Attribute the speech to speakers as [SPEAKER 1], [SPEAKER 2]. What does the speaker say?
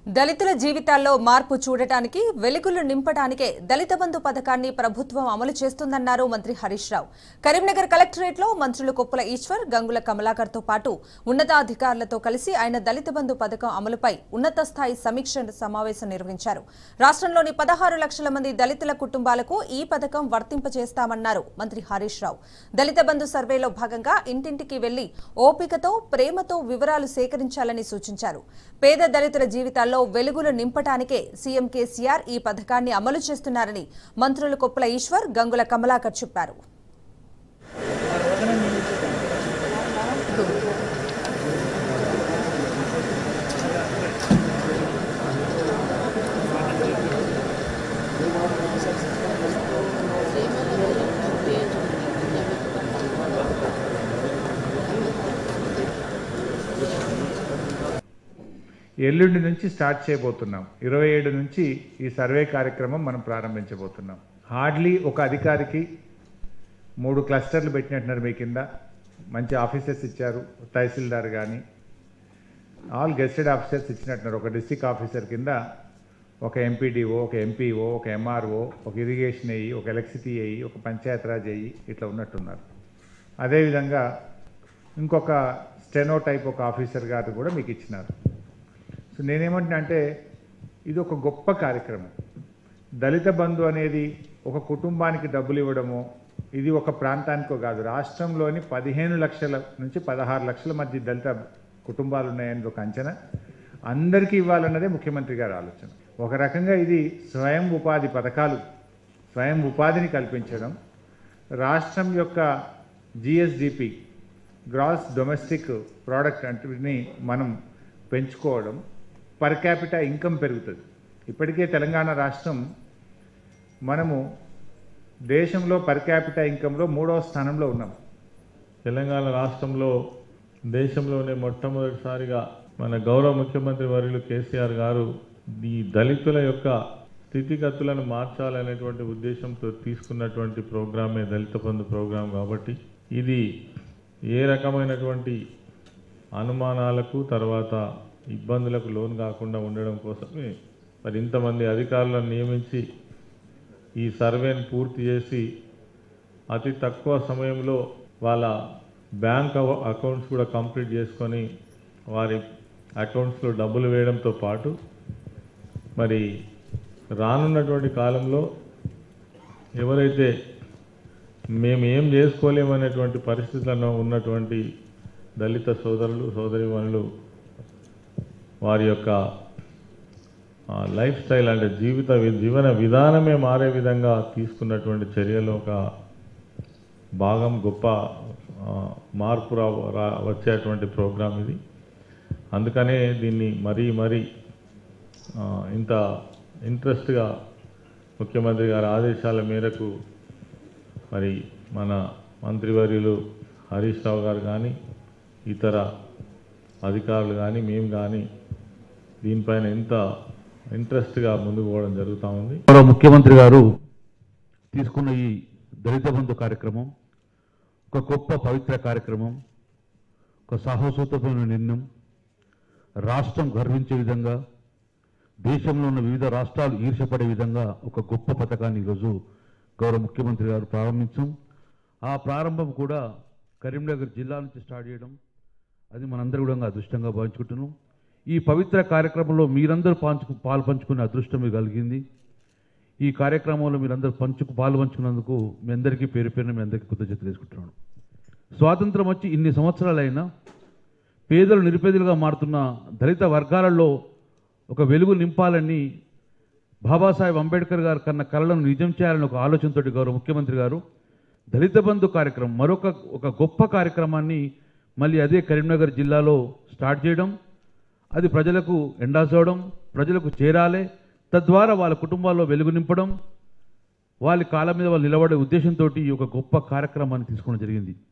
[SPEAKER 1] దళితుల జీవితాల్లో మార్పు చూడటానికి వెలుగులు నింపడానికే దళిత బంధు పథకాన్ని ప్రభుత్వం అమలు చేస్తుందన్నారు మంత్రి హరీష్ రావు కరీంనగర్ కలెక్టరేట్ లో మంత్రులు కొప్పుల ఈశ్వర్ గంగుల కమలాకర్ తో పాటు ఉన్నతాధికారులతో కలిసి ఆయన దళిత బంధు పథకం అమలుపై ఉన్నత స్థాయి సమీక్ష సమావేశం నిర్వహించారు రాష్ట్రంలోని పదహారు లక్షల మంది దళితుల కుటుంబాలకు ఈ పథకం వర్తింపచేస్తామన్నారు మంత్రి హరీష్ రావు దళిత బంధు సర్వేలో భాగంగా ఇంటింటికి వెళ్లి ఓపికతో ప్రేమతో వివరాలు సేకరించాలని సూచించారు పేద దళితుల జీవితాల్లో వెలుగులు నింపటానికే సీఎం కేసీఆర్ ఈ పథకాన్ని అమలు చేస్తున్నారని మంత్రులు కొప్పుల ఈశ్వర్ గంగుల కమలాకర్ చెప్పారు
[SPEAKER 2] ఎల్లుండి నుంచి స్టార్ట్ చేయబోతున్నాం ఇరవై ఏడు నుంచి ఈ సర్వే కార్యక్రమం మనం ప్రారంభించబోతున్నాం హార్డ్లీ ఒక అధికారికి మూడు క్లస్టర్లు పెట్టినట్టున్నారు మీ కింద మంచి ఆఫీసర్స్ ఇచ్చారు తహసీల్దార్ కానీ ఆల్ గెస్టెడ్ ఆఫీసర్స్ ఇచ్చినట్టున్నారు ఒక డిస్టిక్ ఆఫీసర్ కింద ఒక ఎంపీడీఓ ఒక ఎంపీఓ ఒక ఎంఆర్ఓ ఒక ఇరిగేషన్ అయ్యి ఒక ఎలక్ట్రిసిటీ అయ్యి ఒక పంచాయతీరాజ్ అయ్యి ఇట్లా ఉన్నట్టున్నారు అదేవిధంగా ఇంకొక స్టెనో టైప్ ఒక ఆఫీసర్ గారు కూడా మీకు ఇచ్చినారు సో నేనేమంటున్నా అంటే ఇది ఒక గొప్ప కార్యక్రమం దళిత బంధు అనేది ఒక కుటుంబానికి డబ్బులు ఇవ్వడము ఇది ఒక ప్రాంతానికో కాదు రాష్ట్రంలోని పదిహేను లక్షల నుంచి పదహారు లక్షల మధ్య దళిత కుటుంబాలు ఉన్నాయని ఒక అంచనా అందరికీ ఇవ్వాలన్నదే ముఖ్యమంత్రి గారి ఆలోచన ఒక రకంగా ఇది స్వయం ఉపాధి పథకాలు స్వయం ఉపాధిని కల్పించడం రాష్ట్రం యొక్క జిఎస్డిపి గ్రాస్ డొమెస్టిక్ ప్రోడక్ట్ అంటే మనం పెంచుకోవడం పర్ క్యాపిటల్ ఇన్కమ్ పెరుగుతుంది ఇప్పటికే తెలంగాణ రాష్ట్రం మనము దేశంలో పర్ క్యాపిటల్ ఇన్కంలో మూడవ స్థానంలో ఉన్నాం
[SPEAKER 3] తెలంగాణ రాష్ట్రంలో దేశంలోనే మొట్టమొదటిసారిగా మన గౌరవ ముఖ్యమంత్రి వర్యులు కేసీఆర్ గారు ఈ దళితుల యొక్క స్థితిగతులను మార్చాలనేటువంటి ఉద్దేశంతో తీసుకున్నటువంటి ప్రోగ్రామే దళిత బంధు ప్రోగ్రాం కాబట్టి ఇది ఏ రకమైనటువంటి అనుమానాలకు తర్వాత ఇబ్బందులకు లోను కాకుండా ఉండడం కోసమే మరి ఇంతమంది అధికారులను నియమించి ఈ సర్వేను పూర్తి చేసి అతి తక్కువ సమయంలో వాళ్ళ బ్యాంక్ అవ- అకౌంట్స్ కూడా కంప్లీట్ చేసుకొని వారి అకౌంట్స్లో డబ్బులు వేయడంతో పాటు మరి రానున్నటువంటి కాలంలో ఎవరైతే మేము ఏం చేసుకోలేమనేటువంటి పరిస్థితుల్లో ఉన్నటువంటి దళిత సోదరులు సోదరిమణులు వారి యొక్క ఆ, లైఫ్ స్టైల్ అంటే జీవిత వి- జీవన విధానమే మారే విధంగా తీసుకున్నటువంటి చర్యలో ఒక భాగం గొప్ప ఆ, మార్పు రా రా- వచ్చేటువంటి ప్రోగ్రాం ఇది అందుకనే దీన్ని మరీ మరీ ఆ, ఇంత ఇంట్రెస్ట్గా ముఖ్యమంత్రి గారి ఆదేశాల మేరకు మరి మన మంత్రివర్యులు హరీష్ రావు గారు కానీ ఇతర అధికారులు కానీ మేము కానీ దీనిపైన ఎంత ఇంట్రెస్ట్గా ముందుకు పోవడం జరుగుతూ ఉంది
[SPEAKER 4] గౌరవ ముఖ్యమంత్రి గారు తీసుకున్న ఈ దళిత బంధు కార్యక్రమం ఒక గొప్ప పవిత్ర కార్యక్రమం ఒక సాహసోత్తమైన నిర్ణయం రాష్ట్రం గర్వించే విధంగా దేశంలో ఉన్న వివిధ రాష్ట్రాలు ఈర్షపడే విధంగా ఒక గొప్ప పథకాన్ని ఈరోజు గౌరవ ముఖ్యమంత్రి గారు ప్రారంభించాం ఆ ప్రారంభం కూడా కరీంనగర్ జిల్లా నుంచి స్టార్ట్ చేయడం అది మనందరూ కూడా అదృష్టంగా భావించుకుంటున్నాం ఈ పవిత్ర కార్యక్రమంలో మీరందరూ పంచుకు పాలు పంచుకునే అదృష్టం మీకు కలిగింది ఈ కార్యక్రమంలో మీరందరూ పంచుకు పాలు పంచుకున్నందుకు మీ అందరికీ పేరు పేరున మీ అందరికీ కృతజ్ఞత తీసుకుంటున్నాను స్వాతంత్రం వచ్చి ఇన్ని సంవత్సరాలైనా పేదలు నిరుపేదలుగా మారుతున్న దళిత వర్గాలలో ఒక వెలుగు నింపాలని బాబాసాహెబ్ అంబేద్కర్ గారు కన్న కళలను నిజం చేయాలని ఒక ఆలోచనతోటి గౌరవ ముఖ్యమంత్రి గారు దళిత బంధు కార్యక్రమం మరొక ఒక గొప్ప కార్యక్రమాన్ని మళ్ళీ అదే కరీంనగర్ జిల్లాలో స్టార్ట్ చేయడం అది ప్రజలకు ఎండాచోవడం ప్రజలకు చేరాలి తద్వారా వాళ్ళ కుటుంబాల్లో వెలుగు నింపడం వాళ్ళ కాళ్ళ మీద వాళ్ళు నిలబడే ఉద్దేశంతో ఈ ఒక గొప్ప కార్యక్రమాన్ని తీసుకోవడం జరిగింది